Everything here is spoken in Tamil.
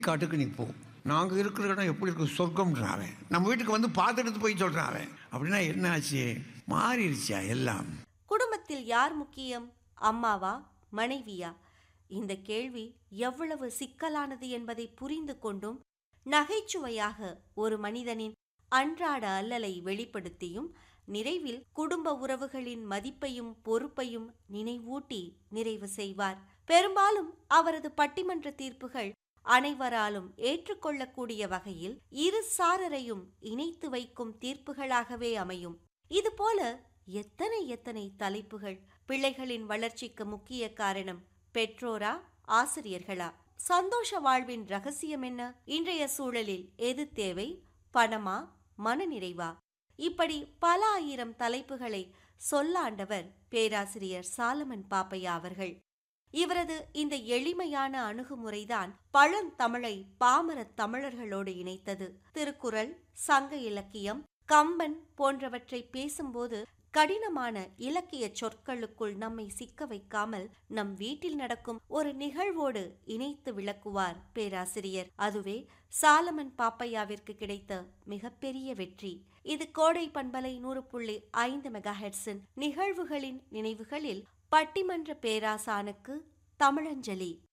காட்டுக்கு நீ போ நாங்கள் இருக்கிற இடம் எப்படி இருக்கு சொர்க்கம்ன்றான் அவன் நம்ம வீட்டுக்கு வந்து பார்த்துட்டு போய் சொல்கிறான் அவன் அப்படின்னா என்ன ஆச்சு மாறிடுச்சா எல்லாம் குடும்பத்தில் யார் முக்கியம் அம்மாவா மனைவியா இந்த கேள்வி எவ்வளவு சிக்கலானது என்பதை புரிந்து கொண்டும் நகைச்சுவையாக ஒரு மனிதனின் அன்றாட அல்லலை வெளிப்படுத்தியும் நிறைவில் குடும்ப உறவுகளின் மதிப்பையும் பொறுப்பையும் நினைவூட்டி நிறைவு செய்வார் பெரும்பாலும் அவரது பட்டிமன்ற தீர்ப்புகள் அனைவராலும் ஏற்றுக்கொள்ளக்கூடிய வகையில் இரு சாரரையும் இணைத்து வைக்கும் தீர்ப்புகளாகவே அமையும் இதுபோல எத்தனை எத்தனை தலைப்புகள் பிள்ளைகளின் வளர்ச்சிக்கு முக்கிய காரணம் பெற்றோரா ஆசிரியர்களா சந்தோஷ வாழ்வின் ரகசியம் என்ன இன்றைய சூழலில் எது தேவை பணமா மனநிறைவா இப்படி பல ஆயிரம் தலைப்புகளை சொல்லாண்டவர் பேராசிரியர் சாலமன் பாப்பையா அவர்கள் இவரது இந்த எளிமையான அணுகுமுறைதான் பழந்தமிழை பாமர தமிழர்களோடு இணைத்தது திருக்குறள் சங்க இலக்கியம் கம்பன் போன்றவற்றை பேசும்போது கடினமான இலக்கிய சொற்களுக்குள் நம்மை சிக்க வைக்காமல் நம் வீட்டில் நடக்கும் ஒரு நிகழ்வோடு இணைத்து விளக்குவார் பேராசிரியர் அதுவே சாலமன் பாப்பையாவிற்கு கிடைத்த மிகப்பெரிய வெற்றி இது கோடை பண்பலை நூறு புள்ளி ஐந்து மெகாஹெட்ஸின் நிகழ்வுகளின் நினைவுகளில் பட்டிமன்ற பேராசானுக்கு தமிழஞ்சலி